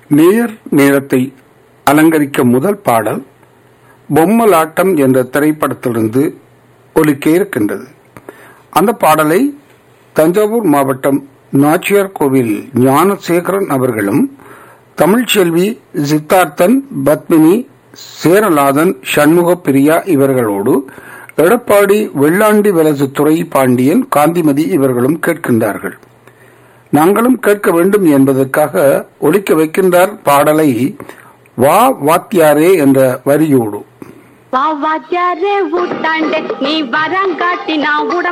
நேர் நேரத்தை அலங்கரிக்க முதல் பாடல் பொம்மலாட்டம் என்ற திரைப்படத்திலிருந்து ஒலிக்க இருக்கின்றது அந்த பாடலை தஞ்சாவூர் மாவட்டம் நாச்சியார் கோவில் ஞானசேகரன் அவர்களும் தமிழ்ச்செல்வி சித்தார்த்தன் பத்மினி சேரலாதன் சண்முக பிரியா இவர்களோடு எடப்பாடி வெள்ளாண்டி வலசு துறை பாண்டியன் காந்திமதி இவர்களும் கேட்கின்றார்கள் நாங்களும் கேட்க வேண்டும் என்பதற்காக ஒலிக்க வைக்கின்றார் பாடலை வா வாத்தியாரே என்ற வரியோடு வா வாத்தியாரே ஊட்டாண்டே நீ வரங்காட்டி நான் உட